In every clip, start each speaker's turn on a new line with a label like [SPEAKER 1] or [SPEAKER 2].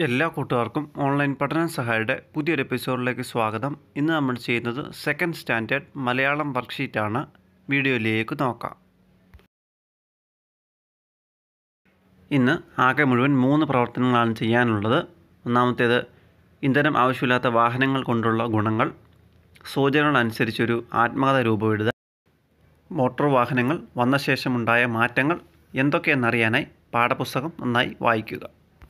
[SPEAKER 1] എല്ലാ കൂട്ടുകാർക്കും ഓൺലൈൻ പഠന സഹായിയുടെ പുതിയൊരു എപ്പിസോഡിലേക്ക് സ്വാഗതം ഇന്ന് നമ്മൾ ചെയ്യുന്നത് സെക്കൻഡ് സ്റ്റാൻഡേർഡ് മലയാളം വർക്ക്ഷീറ്റാണ് വീഡിയോയിലേക്ക് നോക്കാം ഇന്ന് ആകെ മുഴുവൻ മൂന്ന് പ്രവർത്തനങ്ങളാണ് ചെയ്യാനുള്ളത് ഒന്നാമത്തേത് ഇന്ധനം ആവശ്യമില്ലാത്ത വാഹനങ്ങൾ കൊണ്ടുള്ള ഗുണങ്ങൾ സൂചനകൾ അനുസരിച്ചൊരു ആത്മകഥ രൂപമെഴുതുക മോട്ടോർ വാഹനങ്ങൾ വന്ന ശേഷമുണ്ടായ മാറ്റങ്ങൾ എന്തൊക്കെയെന്നറിയാനായി പാഠപുസ്തകം നന്നായി വായിക്കുക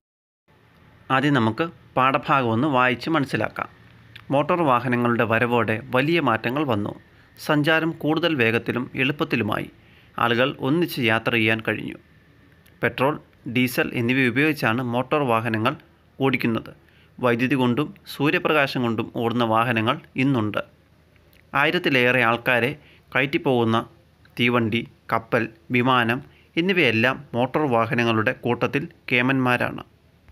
[SPEAKER 1] ആദ്യം നമുക്ക് പാഠഭാഗം ഒന്ന് വായിച്ച് മനസ്സിലാക്കാം മോട്ടോർ വാഹനങ്ങളുടെ വരവോടെ വലിയ മാറ്റങ്ങൾ വന്നു സഞ്ചാരം കൂടുതൽ വേഗത്തിലും എളുപ്പത്തിലുമായി ആളുകൾ ഒന്നിച്ച് യാത്ര ചെയ്യാൻ കഴിഞ്ഞു പെട്രോൾ ഡീസൽ എന്നിവ ഉപയോഗിച്ചാണ് മോട്ടോർ വാഹനങ്ങൾ ഓടിക്കുന്നത് വൈദ്യുതി കൊണ്ടും സൂര്യപ്രകാശം കൊണ്ടും ഓടുന്ന വാഹനങ്ങൾ ഇന്നുണ്ട് ആയിരത്തിലേറെ ആൾക്കാരെ കയറ്റിപ്പോകുന്ന തീവണ്ടി കപ്പൽ വിമാനം എന്നിവയെല്ലാം മോട്ടോർ വാഹനങ്ങളുടെ കൂട്ടത്തിൽ കേമന്മാരാണ്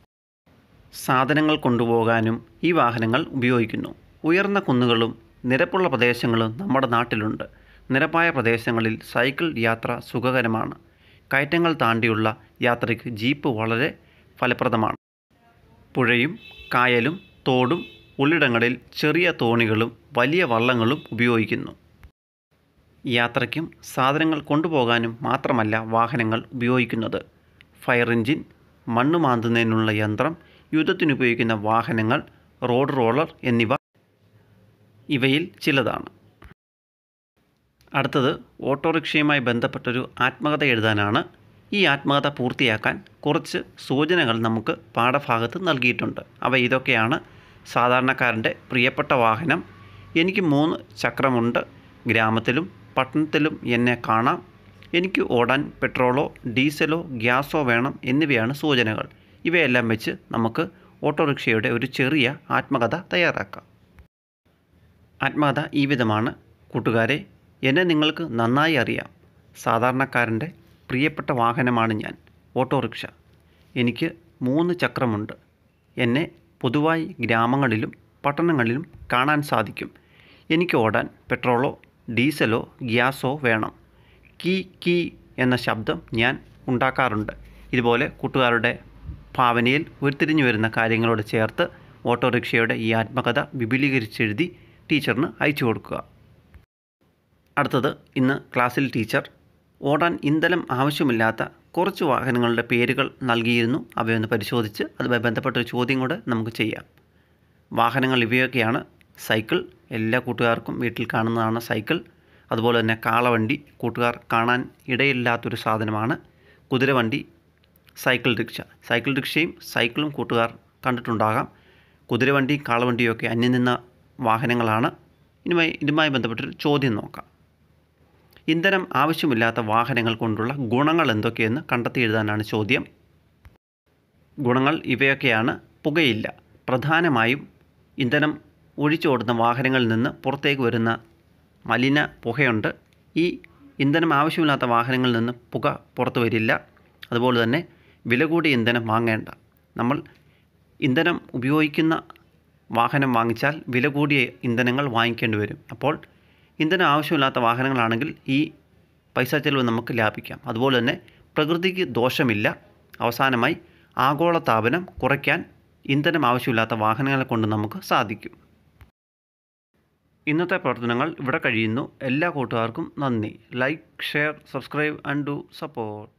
[SPEAKER 1] സാധനങ്ങൾ കൊണ്ടുപോകാനും ഈ വാഹനങ്ങൾ ഉപയോഗിക്കുന്നു ഉയർന്ന കുന്നുകളും നിരപ്പുള്ള പ്രദേശങ്ങളും നമ്മുടെ നാട്ടിലുണ്ട് നിരപ്പായ പ്രദേശങ്ങളിൽ സൈക്കിൾ യാത്ര സുഖകരമാണ് കയറ്റങ്ങൾ താണ്ടിയുള്ള യാത്രയ്ക്ക് ജീപ്പ് വളരെ ഫലപ്രദമാണ് പുഴയും കായലും തോടും ഉള്ളിടങ്ങളിൽ ചെറിയ തോണികളും വലിയ വള്ളങ്ങളും ഉപയോഗിക്കുന്നു യാത്രയ്ക്കും സാധനങ്ങൾ കൊണ്ടുപോകാനും മാത്രമല്ല വാഹനങ്ങൾ ഉപയോഗിക്കുന്നത് ഫയർ എഞ്ചിൻ മണ്ണ് മാന്തുന്നതിനുള്ള യന്ത്രം യുദ്ധത്തിനുപയോഗിക്കുന്ന വാഹനങ്ങൾ റോഡ് റോളർ എന്നിവ ഇവയിൽ ചിലതാണ് അടുത്തത് ഓട്ടോറിക്ഷയുമായി ബന്ധപ്പെട്ടൊരു ആത്മകഥ എഴുതാനാണ് ഈ ആത്മകഥ പൂർത്തിയാക്കാൻ കുറച്ച് സൂചനകൾ നമുക്ക് പാഠഭാഗത്ത് നൽകിയിട്ടുണ്ട് അവ ഇതൊക്കെയാണ് സാധാരണക്കാരൻ്റെ പ്രിയപ്പെട്ട വാഹനം എനിക്ക് മൂന്ന് ചക്രമുണ്ട് ഗ്രാമത്തിലും പട്ടണത്തിലും എന്നെ കാണാം എനിക്ക് ഓടാൻ പെട്രോളോ ഡീസലോ ഗ്യാസോ വേണം എന്നിവയാണ് സൂചനകൾ ഇവയെല്ലാം വെച്ച് നമുക്ക് ഓട്ടോറിക്ഷയുടെ ഒരു ചെറിയ ആത്മകഥ തയ്യാറാക്കാം ആത്മകഥ ഈ വിധമാണ് കൂട്ടുകാരെ എന്നെ നിങ്ങൾക്ക് നന്നായി അറിയാം സാധാരണക്കാരൻ്റെ പ്രിയപ്പെട്ട വാഹനമാണ് ഞാൻ ഓട്ടോറിക്ഷ എനിക്ക് മൂന്ന് ചക്രമുണ്ട് എന്നെ പൊതുവായി ഗ്രാമങ്ങളിലും പട്ടണങ്ങളിലും കാണാൻ സാധിക്കും എനിക്ക് ഓടാൻ പെട്രോളോ ഡീസലോ ഗ്യാസോ വേണം കീ കീ എന്ന ശബ്ദം ഞാൻ ഉണ്ടാക്കാറുണ്ട് ഇതുപോലെ കൂട്ടുകാരുടെ ഭാവനയിൽ ഉരുത്തിരിഞ്ഞു വരുന്ന കാര്യങ്ങളോട് ചേർത്ത് ഓട്ടോറിക്ഷയുടെ ഈ ആത്മകഥ വിപുലീകരിച്ചെഴുതി ടീച്ചറിന് അയച്ചു കൊടുക്കുക അടുത്തത് ഇന്ന് ക്ലാസ്സിൽ ടീച്ചർ ഓടാൻ ഇന്ധനം ആവശ്യമില്ലാത്ത കുറച്ച് വാഹനങ്ങളുടെ പേരുകൾ നൽകിയിരുന്നു അവയൊന്ന് പരിശോധിച്ച് അതുമായി ബന്ധപ്പെട്ട ഒരു ചോദ്യം കൂടെ നമുക്ക് ചെയ്യാം വാഹനങ്ങൾ ഇവയൊക്കെയാണ് സൈക്കിൾ എല്ലാ കൂട്ടുകാർക്കും വീട്ടിൽ കാണുന്നതാണ് സൈക്കിൾ അതുപോലെ തന്നെ കാളവണ്ടി കൂട്ടുകാർ കാണാൻ ഇടയില്ലാത്തൊരു സാധനമാണ് കുതിരവണ്ടി സൈക്കിൾ റിക്ഷ സൈക്കിൾ റിക്ഷയും സൈക്കിളും കൂട്ടുകാർ കണ്ടിട്ടുണ്ടാകാം കുതിരവണ്ടി കാളവണ്ടിയൊക്കെ അന്യം നിന്ന വാഹനങ്ങളാണ് ഇതുമായി ഇതുമായി ബന്ധപ്പെട്ടൊരു ചോദ്യം നോക്കാം ഇന്ധനം ആവശ്യമില്ലാത്ത വാഹനങ്ങൾ കൊണ്ടുള്ള ഗുണങ്ങൾ എന്തൊക്കെയെന്ന് കണ്ടെത്തി എഴുതാനാണ് ചോദ്യം ഗുണങ്ങൾ ഇവയൊക്കെയാണ് പുകയില്ല പ്രധാനമായും ഇന്ധനം ഒഴിച്ചോടുന്ന വാഹനങ്ങളിൽ നിന്ന് പുറത്തേക്ക് വരുന്ന മലിന പുകയുണ്ട് ഈ ഇന്ധനം ആവശ്യമില്ലാത്ത വാഹനങ്ങളിൽ നിന്ന് പുക പുറത്തു വരില്ല അതുപോലെ തന്നെ വില കൂടിയ ഇന്ധനം വാങ്ങേണ്ട നമ്മൾ ഇന്ധനം ഉപയോഗിക്കുന്ന വാഹനം വാങ്ങിച്ചാൽ വില കൂടിയ ഇന്ധനങ്ങൾ വാങ്ങിക്കേണ്ടി വരും അപ്പോൾ ഇന്ധനം ആവശ്യമില്ലാത്ത വാഹനങ്ങളാണെങ്കിൽ ഈ പൈസ ചെലവ് നമുക്ക് ലാഭിക്കാം അതുപോലെ തന്നെ പ്രകൃതിക്ക് ദോഷമില്ല അവസാനമായി ആഗോളതാപനം കുറയ്ക്കാൻ ഇന്ധനം ആവശ്യമില്ലാത്ത വാഹനങ്ങളെ കൊണ്ട് നമുക്ക് സാധിക്കും ഇന്നത്തെ പ്രവർത്തനങ്ങൾ ഇവിടെ കഴിയുന്നു എല്ലാ കൂട്ടുകാർക്കും നന്ദി like share subscribe and do support